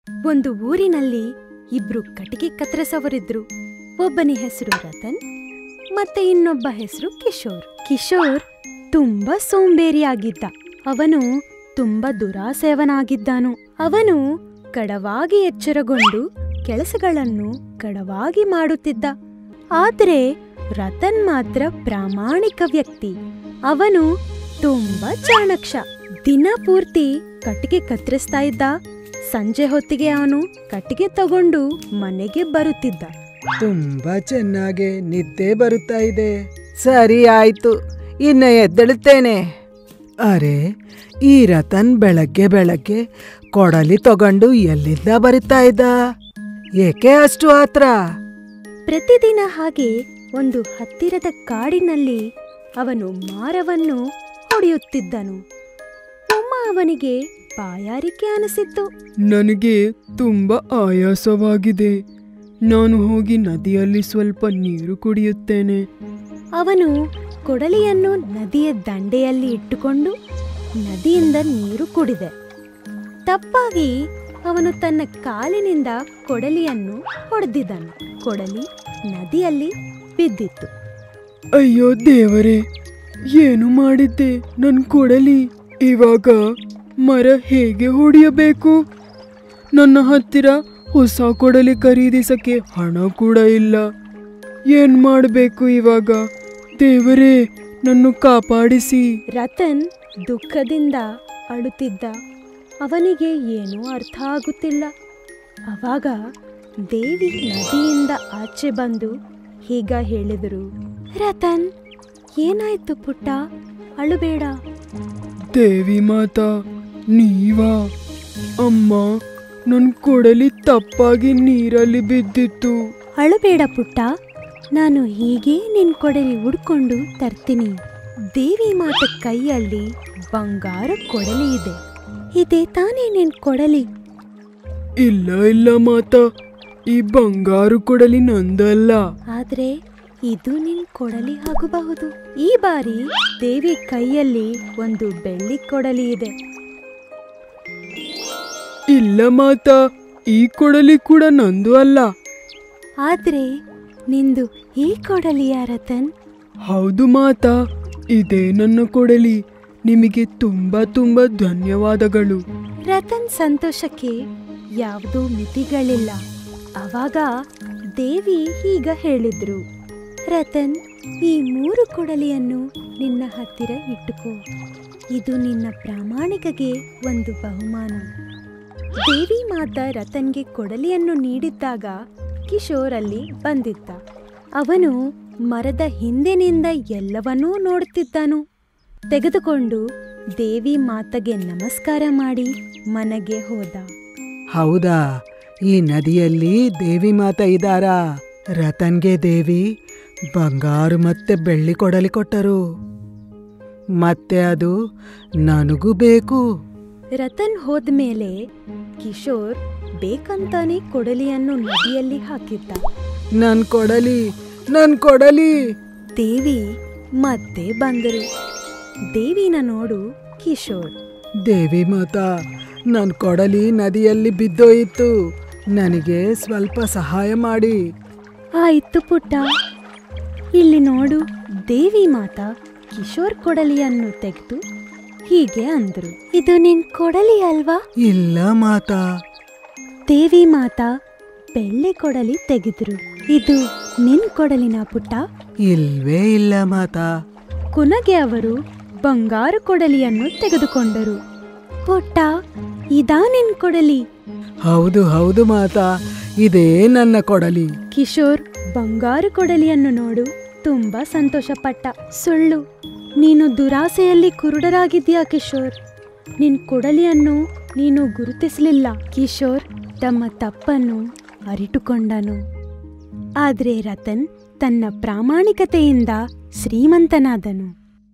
ಒಂದು ಊರಿನಲ್ಲಿ ಇಬ್ರು ಕಟ್ಟಿಗೆ ಕತ್ತರಿಸವರಿದ್ರು ಒಬ್ಬನ ಹೆಸರು ರತನ್ ಮತ್ತೆ ಇನ್ನೊಬ್ಬ ಹೆಸರು ಕಿಶೋರ್ ಕಿಶೋರ್ ತುಂಬಾ ಸೋಂಬೇರಿಯಾಗಿದ್ದ ಅವನು ತುಂಬಾ ದುರಾಸೆಯವನಾಗಿದ್ದಾನು ಅವನು ಕಡವಾಗಿ ಎಚ್ಚರಗೊಂಡು ಕೆಲಸಗಳನ್ನು ಕಡವಾಗಿ ಮಾಡುತ್ತಿದ್ದ ಆದ್ರೆ ರತನ್ ಮಾತ್ರ ಪ್ರಾಮಾಣಿಕ ವ್ಯಕ್ತಿ ಅವನು ತುಂಬಾ ಚಾಣಕ್ಷ ದಿನ ಪೂರ್ತಿ ಕಟ್ಟಿಗೆ ಕತ್ತರಿಸ್ತಾ ಇದ್ದ ಸಂಜೆ ಹೊತ್ತಿಗೆ ಅವನು ಕಟ್ಟಿಗೆ ತಗೊಂಡು ಮನೆಗೆ ಬರುತ್ತಿದ್ದ ತುಂಬಾ ಚೆನ್ನಾಗಿ ನಿದ್ದೆ ಬರುತ್ತಾ ಇದೆ ಸರಿ ಆಯ್ತು ಇನ್ನ ಎದ್ದೇಳುತ್ತೇನೆ ಅರೆ ಈ ರತನ್ ಬೆಳಗ್ಗೆ ಬೆಳಗ್ಗೆ ಕೊಡಲಿ ತಗೊಂಡು ಎಲ್ಲಿಂದ ಬರುತ್ತಾ ಇದ್ದ ಏಕೆ ಅಷ್ಟು ಆತ್ರ ಪ್ರತಿದಿನ ಹಾಗೆ ಒಂದು ಹತ್ತಿರದ ಕಾಡಿನಲ್ಲಿ ಅವನು ಮಾರವನ್ನು ಹೊಡೆಯುತ್ತಿದ್ದನು ಒಮ್ಮ ಅವನಿಗೆ ಬಾಯಾರಿಕೆ ಅನಿಸಿತ್ತು ನನಗೆ ತುಂಬ ಆಯಾಸವಾಗಿದೆ ನಾನು ಹೋಗಿ ನದಿಯಲ್ಲಿ ಸ್ವಲ್ಪ ನೀರು ಕುಡಿಯುತ್ತೇನೆ ಅವನು ಕೊಡಲಿಯನ್ನು ನದಿಯ ದಂಡೆಯಲ್ಲಿ ಇಟ್ಟುಕೊಂಡು ನದಿಯಿಂದ ನೀರು ಕುಡಿದೆ ತಪ್ಪಾಗಿ ಅವನು ತನ್ನ ಕಾಲಿನಿಂದ ಕೊಡಲಿಯನ್ನು ಹೊಡೆದಿದ್ದನು ಕೊಡಲಿ ನದಿಯಲ್ಲಿ ಬಿದ್ದಿತ್ತು ಅಯ್ಯೋ ದೇವರೇ ಏನು ಮಾಡಿದ್ದೆ ನನ್ ಕೊಡಲಿ ಇವಾಗ ಮರ ಹೇಗೆ ಹೊಡೆಯಬೇಕು ನನ್ನ ಹತ್ತಿರ ಹೊಸ ಕೊಡಲಿ ಖರೀದಿಸಕ್ಕೆ ಹಣ ಕೂಡ ಇಲ್ಲ ಏನ್ ಮಾಡಬೇಕು ಇವಾಗ ದೇವರೇ ನನ್ನ ಕಾಪಾಡಿಸಿ ರತನ್ ದುಃಖದಿಂದ ಅಳುತ್ತಿದ್ದ ಅವನಿಗೆ ಏನೂ ಅರ್ಥ ಆಗುತ್ತಿಲ್ಲ ಅವಾಗ ದೇವಿ ನದಿಯಿಂದ ಆಚೆ ಬಂದು ಹೀಗ ಹೇಳಿದರು ರತನ್ ಏನಾಯ್ತು ಪುಟ್ಟ ಅಳುಬೇಡ ದೇವಿ ಮಾತಾ ನೀವಾ ಅಮ್ಮ ನನ್ನ ಕೊಡಲಿ ತಪ್ಪಾಗಿ ನೀರಲ್ಲಿ ಬಿದ್ದಿತ್ತು ಅಳುಬೇಡ ಪುಟ್ಟ ನಾನು ಹೀಗೆ ನಿನ್ ಕೊಡಲಿ ಹುಡ್ಕೊಂಡು ತರ್ತೀನಿ ದೇವಿ ಮಾತ ಕೈಯಲ್ಲಿ ಬಂಗಾರ ಕೊಡಲಿ ಇದೆ ಇದೇ ತಾನೇ ನಿನ್ ಕೊಡಲಿ ಇಲ್ಲ ಇಲ್ಲ ಮಾತಾ ಈ ಬಂಗಾರು ಕೊಡಲಿ ನಂದಲ್ಲ ಆದ್ರೆ ಇದು ನಿನ್ ಕೊಡಲಿ ಆಗಬಹುದು ಈ ಬಾರಿ ದೇವಿ ಕೈಯಲ್ಲಿ ಒಂದು ಬೆಳ್ಳಿ ಕೊಡಲಿ ಇದೆ ಇಲ್ಲ ಮಾತಾ ಈ ಕೊಡಲಿ ಕೂಡ ನಂದು ಅಲ್ಲ ಆದ್ರೆ ನಿಂದು ಈ ಕೊಡಲಿಯ ರತನ್ ಹೌದು ಮಾತಾ ಇದೇ ನನ್ನ ಕೊಡಲಿ ನಿಮಗೆ ತುಂಬಾ ತುಂಬಾ ಧನ್ಯವಾದಗಳು ರತನ್ ಸಂತೋಷಕ್ಕೆ ಯಾವುದೂ ಮಿತಿಗಳಿಲ್ಲ ಅವಾಗ ದೇವಿ ಈಗ ಹೇಳಿದ್ರು ರತನ್ ಈ ಮೂರು ಕೊಡಲಿಯನ್ನು ನಿನ್ನ ಹತ್ತಿರ ಇಟ್ಟುಕೋ ಇದು ನಿನ್ನ ಪ್ರಾಮಾಣಿಕಗೆ ಒಂದು ಬಹುಮಾನ ದೇವಿ ಮಾತಾ ರತನ್ಗೆ ಕೊಡಲಿಯನ್ನು ನೀಡಿದ್ದಾಗ ಕಿಶೋರ್ ಅಲ್ಲಿ ಬಂದಿದ್ದ ಅವನು ಮರದ ಹಿಂದಿನಿಂದ ಎಲ್ಲವನ್ನೂ ನೋಡುತ್ತಿದ್ದನು ತೆಗೆದುಕೊಂಡು ದೇವಿ ಮಾತಗೆ ನಮಸ್ಕಾರ ಮಾಡಿ ಮನೆಗೆ ಹೋದ ಹೌದಾ ಈ ನದಿಯಲ್ಲಿ ದೇವಿ ಮಾತ ಇದ್ದಾರಾ ರತನ್ಗೆ ದೇವಿ ಬಂಗಾರು ಮತ್ತೆ ಬೆಳ್ಳಿ ಕೊಡಲಿ ಕೊಟ್ಟರು ಮತ್ತೆ ಅದು ನನಗೂ ಬೇಕು ರತನ್ ಹೋದ್ಮೇಲೆ ಕಿಶೋರ್ ಬೇಕಂತಾನೆ ಕೊಡಲಿಯನ್ನು ನದಿಯಲ್ಲಿ ಹಾಕಿದ್ದ ನನ್ ಕೊಡಲಿ ನನ್ ಕೊಡಲಿ ದೇವಿ ಮತ್ತೆ ಬಂದರು ದೇವಿನ ನೋಡು ಕಿಶೋರ್ ದೇವಿ ಮಾತಾ ನನ್ ಕೊಡಲಿ ನದಿಯಲ್ಲಿ ಬಿದ್ದೋಯಿತು ನನಗೆ ಸ್ವಲ್ಪ ಸಹಾಯ ಮಾಡಿ ಆಯ್ತು ಪುಟ್ಟ ಇಲ್ಲಿ ನೋಡು ದೇವಿ ಮಾತಾ ಕಿಶೋರ್ ಕೊಡಲಿಯನ್ನು ತೆಗೆದು ಹೀಗೆ ಅಂದ್ರು ಇದು ನಿನ್ ಕೊಡಲಿ ಅಲ್ವಾ ಇಲ್ಲ ಮಾತಾ ದೇವಿ ಮಾತಾ ಬೆಳ್ಳಿ ಕೊಡಲಿ ತೆಗೆದ್ರು ಇದು ನಿನ್ ಕೊಡಲಿನ ಪುಟ್ಟ ಇಲ್ವೇ ಇಲ್ಲ ಮಾತಾ ಕೊನೆಗೆ ಅವರು ಬಂಗಾರು ಕೊಡಲಿಯನ್ನು ತೆಗೆದುಕೊಂಡರು ಪುಟ್ಟ ಇದಾ ನಿನ್ ಕೊಡಲಿ ಹೌದು ಹೌದು ಮಾತಾ ಇದೇ ನನ್ನ ಕೊಡಲಿ ಕಿಶೋರ್ ಬಂಗಾರು ಕೊಡಲಿಯನ್ನು ನೋಡು ತುಂಬಾ ಸಂತೋಷಪಟ್ಟ ಸುಳ್ಳು ನೀನು ದುರಾಸೆಯಲ್ಲಿ ಕುರುಡರಾಗಿದ್ಯಾ ಕಿಶೋರ್ ನಿನ್ ಕೊಡಲಿಯನ್ನು ನೀನು ಗುರುತಿಸಲಿಲ್ಲ ಕಿಶೋರ್ ತಮ್ಮ ತಪ್ಪನ್ನು ಅರಿತುಕೊಂಡನು ಆದ್ರೆ ರತನ್ ತನ್ನ ಪ್ರಾಮಾಣಿಕತೆಯಿಂದ ಶ್ರೀಮಂತನಾದನು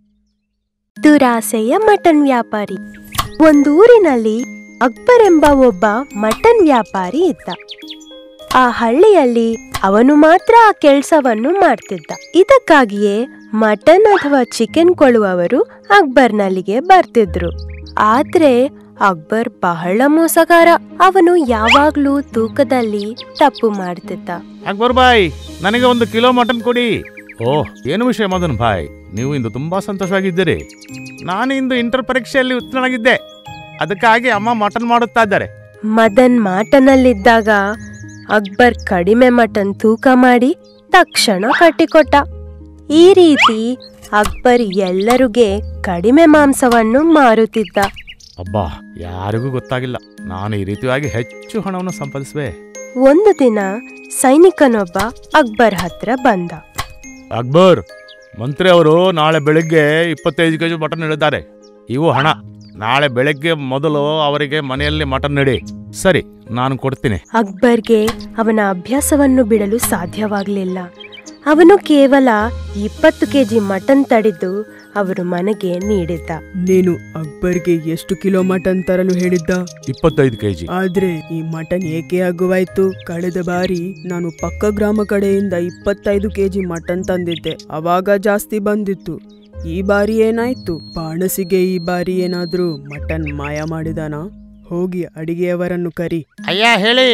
ದುರಾಸೆಯ ಮಟನ್ ವ್ಯಾಪಾರಿ ಒಂದೂರಿನಲ್ಲಿ ಅಕ್ಬರ್ ಎಂಬ ಒಬ್ಬ ಮಟನ್ ವ್ಯಾಪಾರಿ ಇದ್ದ ಆ ಹಳ್ಳಿಯಲ್ಲಿ ಅವನು ಮಾತ್ರ ಆ ಕೆಲಸವನ್ನು ಮಾಡ್ತಿದ್ದ ಇದಕ್ಕಾಗಿಯೇ ಮಟನ್ ಅಥವಾ ಚಿಕನ್ ಕೊಳ್ಳುವವರು ಅಕ್ಬರ್ನಲ್ಲಿಗೆ ಬರ್ತಿದ್ರು ಆದ್ರೆ ಅಕ್ಬರ್ ಬಹಳ ಮೋಸಗಾರ ಅವನು ಯಾವಾಗ್ಲೂ ತೂಕದಲ್ಲಿ ತಪ್ಪು ಮಾಡ್ತಿದ್ದ ಅಕ್ಬರ್ ಬಾಯ್ ನನಗೆ ಒಂದು ಕಿಲೋ ಮಟನ್ ಕೊಡಿ ಓಹ್ ಏನು ವಿಷಯ ಮದನ್ ಭಾಯ್ ನೀವು ಇಂದು ತುಂಬಾ ಸಂತೋಷವಾಗಿದ್ದೀರಿ ನಾನು ಇಂದು ಇಂಟರ್ ಪರೀಕ್ಷೆಯಲ್ಲಿ ಉತ್ತೀರ್ಣನಾಗಿದ್ದೆ ಅದಕ್ಕಾಗಿ ಅಮ್ಮ ಮಟನ್ ಮಾಡುತ್ತಾ ಇದ್ದಾರೆ ಮದನ್ ಮಾಟನಲ್ಲಿದ್ದಾಗ ಅಕ್ಬರ್ ಕಡಿಮೆ ಮಟನ್ ತೂಕ ಮಾಡಿ ತಕ್ಷಣ ಕಟ್ಟಿಕೊಟ್ಟ ಈ ರೀತಿ ಅಕ್ಬರ್ ಎಲ್ಲರಿಗೆ ಕಡಿಮೆ ಮಾಂಸವನ್ನು ಮಾರುತ್ತಿದ್ದ ಅಬ್ಬಾ ಯಾರಿಗೂ ಗೊತ್ತಾಗಿಲ್ಲ ನಾನು ಈ ರೀತಿಯಾಗಿ ಹೆಚ್ಚು ಹಣವನ್ನು ಸಂಪಾದಿಸುವೆ ಒಂದು ದಿನ ಸೈನಿಕನೊಬ್ಬ ಅಕ್ಬರ್ ಹತ್ರ ಬಂದ ಅಕ್ಬರ್ ಮಂತ್ರಿ ಅವರು ನಾಳೆ ಬೆಳಿಗ್ಗೆ ಇಪ್ಪತ್ತೈದು ಕೆಜಿ ಮಟನ್ ನೀಡಿದ್ದಾರೆ ಇವು ಹಣ ನಾಳೆ ಬೆಳಗ್ಗೆ ಮೊದಲು ಅವರಿಗೆ ಮನೆಯಲ್ಲಿ ಮಟನ್ ನೀಡಿ ಸರಿ ನಾನು ಕೊಡ್ತೀನಿ ಅಕ್ಬರ್ಗೆ ಅವನ ಅಭ್ಯಾಸವನ್ನು ಬಿಡಲು ಸಾಧ್ಯವಾಗಲಿಲ್ಲ ಅವನು ಕೇವಲ ಇಪ್ಪತ್ತು ಕೆಜಿ ಮಟನ್ ತಡೆದು ಅವರು ಮನೆಗೆ ನೀಡಿದ್ದ ನೀನು ಅಕ್ಬರ್ಗೆ ಎಷ್ಟು ಕಿಲೋ ಮಟನ್ ತರಲು ಹೇಳಿದ್ದ ಇಪ್ಪತ್ತೈದು ಕೆಜಿ ಆದ್ರೆ ಈ ಮಟನ್ ಏಕೆ ಆಗುವಾಯ್ತು ಕಳೆದ ಬಾರಿ ನಾನು ಪಕ್ಕ ಗ್ರಾಮ ಕಡೆಯಿಂದ ಇಪ್ಪತ್ತೈದು ಕೆಜಿ ಮಟನ್ ತಂದಿದ್ದೆ ಅವಾಗ ಜಾಸ್ತಿ ಬಂದಿತ್ತು ಈ ಬಾರಿ ಏನಾಯ್ತು ಬಾಣಸಿಗೆ ಈ ಬಾರಿ ಏನಾದ್ರೂ ಮಟನ್ ಮಾಯ ಮಾಡಿದಾನಾ ಹೋಗಿ ಅಡಿಗೆಯವರನ್ನು ಕರಿ ಅಯ್ಯ ಹೇಳಿ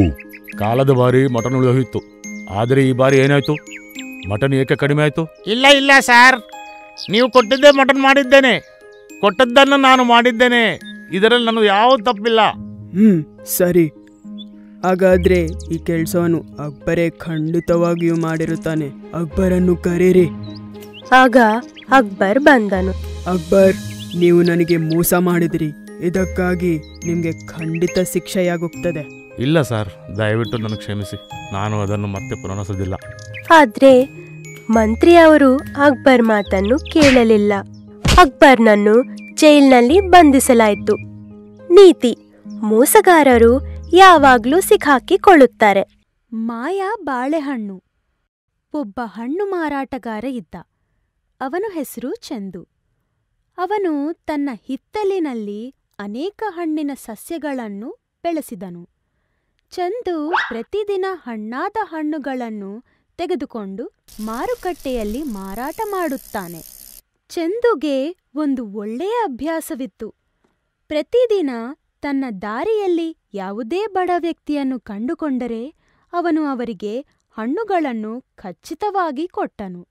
ಕಾಲದ ಬಾರಿ ಮಟನ್ ಉಳಿದೋಗಿತ್ತು ಆದರೆ ಈ ಬಾರಿ ಏನಾಯ್ತು ಮಟನ್ ಏಕೆ ಕಡಿಮೆ ಆಯ್ತು ಇಲ್ಲ ಇಲ್ಲ ಸರ್ ನೀವು ಕೊಟ್ಟಿದ್ದೇ ಮಟನ್ ಮಾಡಿದ್ದೇನೆ ಕೊಟ್ಟದ್ದನ್ನು ನಾನು ಮಾಡಿದ್ದೇನೆ ಇದರಲ್ಲಿ ನನಗೆ ಯಾವ ತಪ್ಪಿಲ್ಲ ಹ್ಮ್ ಸರಿ ಹಾಗಾದ್ರೆ ಈ ಕೆಲ್ಸವನ್ನು ಅಕ್ಬರೇ ಖಂಡಿತವಾಗಿಯೂ ಮಾಡಿರುತ್ತಾನೆ ಅಕ್ಬರನ್ನು ಕರೀರಿ ಆಗ ಅಕ್ಬರ್ ಬಂದನು ಅಕ್ಬರ್ ನೀವು ನನಗೆ ಮೋಸ ಮಾಡಿದ್ರಿ ಇದಕ್ಕಾಗಿ ನಿಮ್ಗೆ ಖಂಡಿತ ಶಿಕ್ಷೆಯಾಗುತ್ತದೆ ಇಲ್ಲ ಸರ್ ದಯವಿಟ್ಟು ನನಗೆ ಕ್ಷಮಿಸಿ ನಾನು ಅದನ್ನು ಮತ್ತೆ ಪುನರ್ನಿಸೋದಿಲ್ಲ ಆದ್ರೆ ಮಂತ್ರಿ ಅವರು ಅಕ್ಬರ್ ಮಾತನ್ನು ಕೇಳಲಿಲ್ಲ ಅಕ್ಬರ್ನನ್ನು ಜೈಲ್ನಲ್ಲಿ ಬಂಧಿಸಲಾಯಿತು ನೀತಿ ಮೋಸಗಾರರು ಯಾವಾಗ್ಲೂ ಸಿಕ್ಕಾಕಿಕೊಳ್ಳುತ್ತಾರೆ ಮಾಯಾ ಬಾಳೆಹಣ್ಣು ಒಬ್ಬ ಹಣ್ಣು ಮಾರಾಟಗಾರ ಇದ್ದ ಅವನ ಹೆಸರು ಚಂದು ಅವನು ತನ್ನ ಹಿತ್ತಲಿನಲ್ಲಿ ಅನೇಕ ಹಣ್ಣಿನ ಸಸ್ಯಗಳನ್ನು ಬೆಳೆಸಿದನು ಚಂದು ಪ್ರತಿದಿನ ಹಣ್ಣಾದ ಹಣ್ಣುಗಳನ್ನು ತೆಗೆದುಕೊಂಡು ಮಾರುಕಟ್ಟೆಯಲ್ಲಿ ಮಾರಾಟ ಮಾಡುತ್ತಾನೆ ಚಂದುಗೆ ಒಂದು ಒಳ್ಳೆಯ ಅಭ್ಯಾಸವಿತ್ತು ಪ್ರತಿದಿನ ತನ್ನ ದಾರಿಯಲ್ಲಿ ಯಾವುದೇ ಬಡ ವ್ಯಕ್ತಿಯನ್ನು ಕಂಡುಕೊಂಡರೆ ಅವನು ಅವರಿಗೆ ಹಣ್ಣುಗಳನ್ನು ಖಚಿತವಾಗಿ ಕೊಟ್ಟನು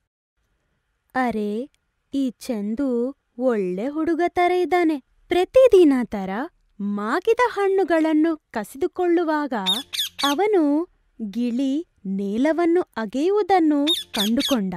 ಅರೆ ಈ ಚಂದು ಒಳ್ಳೆ ಹುಡುಗ ತರ ಇದ್ದಾನೆ ಪ್ರತಿದಿನ ತರ ಮಾಗಿದ ಹಣ್ಣುಗಳನ್ನು ಕಸಿದುಕೊಳ್ಳುವಾಗ ಅವನು ಗಿಳಿ ನೇಲವನ್ನು ಅಗೆಯುವುದನ್ನು ಕಂಡುಕೊಂಡ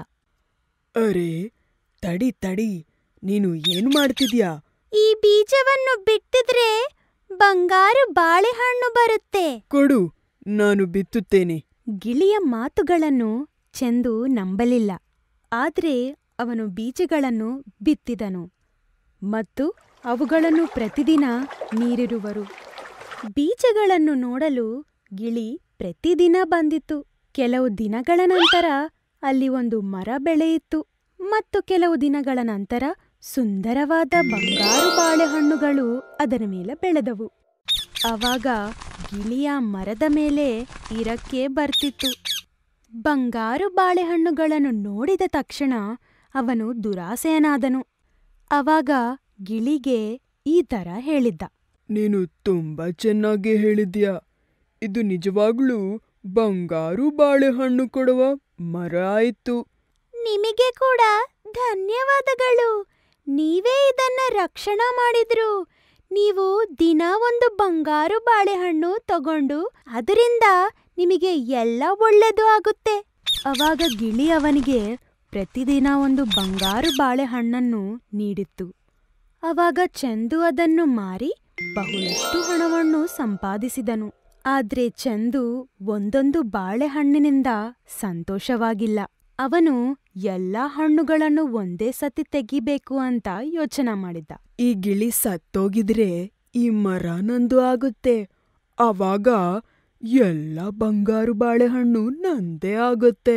ಅರೆ ತಡಿ ತಡಿ ನೀನು ಏನು ಮಾಡ್ತಿದ್ಯಾ ಈ ಬೀಜವನ್ನು ಬಿಟ್ಟಿದ್ರೆ ಬಂಗಾರು ಬಾಳೆಹಣ್ಣು ಬರುತ್ತೆ ಕೊಡು ನಾನು ಬಿತ್ತುತ್ತೇನೆ ಗಿಳಿಯ ಮಾತುಗಳನ್ನು ಚೆಂದು ನಂಬಲಿಲ್ಲ ಆದ್ರೆ ಅವನು ಬೀಜಗಳನ್ನು ಬಿತ್ತಿದನು ಮತ್ತು ಅವುಗಳನ್ನು ಪ್ರತಿದಿನ ನೀರಿರುವರು ಬೀಜಗಳನ್ನು ನೋಡಲು ಗಿಳಿ ಪ್ರತಿದಿನ ಬಂದಿತ್ತು ಕೆಲವು ದಿನಗಳ ನಂತರ ಅಲ್ಲಿ ಒಂದು ಮರ ಬೆಳೆಯಿತು ಮತ್ತು ಕೆಲವು ದಿನಗಳ ನಂತರ ಸುಂದರವಾದ ಬಂಗಾರು ಬಾಳೆಹಣ್ಣುಗಳು ಅದರ ಮೇಲೆ ಬೆಳೆದವು ಅವಾಗ ಗಿಳಿಯ ಮರದ ಮೇಲೆ ಇರಕ್ಕೆ ಬರ್ತಿತ್ತು ಬಂಗಾರು ಬಾಳೆಹಣ್ಣುಗಳನ್ನು ನೋಡಿದ ತಕ್ಷಣ ಅವನು ದುರಾಸೆಯನಾದನು ಅವಾಗ ಗಿಳಿಗೆ ಈ ತರ ಹೇಳಿದ್ದ ನೀನು ತುಂಬಾ ಚೆನ್ನಾಗಿ ಹೇಳಿದ್ಯಾ ಇದು ನಿಜವಾಗ್ಲೂ ಬಂಗಾರು ಬಾಳೆಹಣ್ಣು ಕೊಡುವ ಮರ ಆಯ್ತು ನಿಮಗೆ ಕೂಡ ಧನ್ಯವಾದಗಳು ನೀವೇ ಇದನ್ನ ರಕ್ಷಣಾ ಮಾಡಿದ್ರು ನೀವು ದಿನ ಒಂದು ಬಂಗಾರು ಬಾಳೆಹಣ್ಣು ತಗೊಂಡು ಅದರಿಂದ ನಿಮಗೆ ಎಲ್ಲ ಒಳ್ಳೆದು ಆಗುತ್ತೆ ಅವಾಗ ಗಿಳಿ ಅವನಿಗೆ ಪ್ರತಿದಿನ ಒಂದು ಬಂಗಾರು ಬಾಳೆಹಣ್ಣನ್ನು ನೀಡಿತ್ತು ಅವಾಗ ಚಂದು ಅದನ್ನು ಮಾರಿ ಬಹಳಷ್ಟು ಹಣವನ್ನು ಸಂಪಾದಿಸಿದನು ಆದ್ರೆ ಚಂದು ಒಂದೊಂದು ಬಾಳೆಹಣ್ಣಿನಿಂದ ಸಂತೋಷವಾಗಿಲ್ಲ ಅವನು ಎಲ್ಲಾ ಹಣ್ಣುಗಳನ್ನು ಒಂದೇ ಸತಿ ತೆಗಿಬೇಕು ಅಂತ ಯೋಚನೆ ಮಾಡಿದ್ದ ಈ ಗಿಳಿ ಸತ್ತೋಗಿದ್ರೆ ಈ ಮರ ನಂದು ಆಗುತ್ತೆ ಅವಾಗ ಎಲ್ಲ ಬಂಗಾರು ಬಾಳೆಹಣ್ಣು ನಂದೇ ಆಗುತ್ತೆ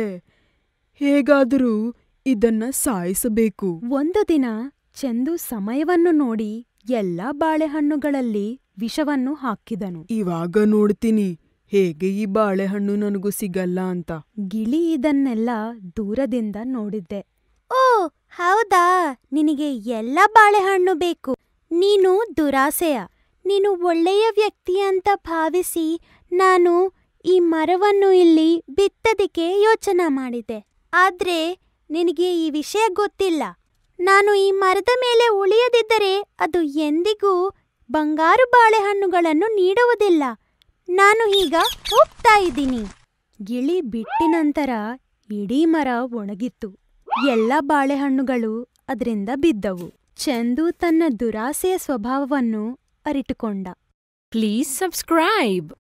ಹೇಗಾದರೂ ಇದನ್ನ ಸಾಯಿಸಬೇಕು ಒಂದು ದಿನ ಚಂದು ಸಮಯವನ್ನು ನೋಡಿ ಎಲ್ಲಾ ಬಾಳೆಹಣ್ಣುಗಳಲ್ಲಿ ವಿಷವನ್ನು ಹಾಕಿದನು ಇವಾಗ ನೋಡ್ತೀನಿ ಹೇಗೆ ಈ ಬಾಳೆಹಣ್ಣು ನನಗೂ ಸಿಗಲ್ಲ ಅಂತ ಗಿಳಿ ಇದನ್ನೆಲ್ಲ ದೂರದಿಂದ ನೋಡಿದ್ದೆ ಓ ಹೌದಾ ನಿನಗೆ ಎಲ್ಲ ಬಾಳೆಹಣ್ಣು ಬೇಕು ನೀನು ದುರಾಸೆಯ ನೀನು ಒಳ್ಳೆಯ ವ್ಯಕ್ತಿ ಅಂತ ಭಾವಿಸಿ ನಾನು ಈ ಮರವನ್ನು ಇಲ್ಲಿ ಬಿತ್ತದಿಕ್ಕೆ ಯೋಚನೆ ಮಾಡಿದೆ ಆದ್ರೆ ನಿನಗೆ ಈ ವಿಷಯ ಗೊತ್ತಿಲ್ಲ ನಾನು ಈ ಮರದ ಮೇಲೆ ಉಳಿಯದಿದ್ದರೆ ಅದು ಎಂದಿಗೂ ಬಂಗಾರು ಬಾಳೆಹಣ್ಣುಗಳನ್ನು ನೀಡುವುದಿಲ್ಲ ನಾನು ಈಗ ಹೋಗ್ತಾ ಇದ್ದೀನಿ ಗಿಳಿ ಬಿಟ್ಟ ನಂತರ ಇಡೀ ಮರ ಒಣಗಿತ್ತು ಎಲ್ಲ ಬಾಳೆಹಣ್ಣುಗಳು ಅದರಿಂದ ಬಿದ್ದವು ಚಂದು ತನ್ನ ದುರಾಸೆಯ ಸ್ವಭಾವವನ್ನು ಅರಿತುಕೊಂಡ Please subscribe.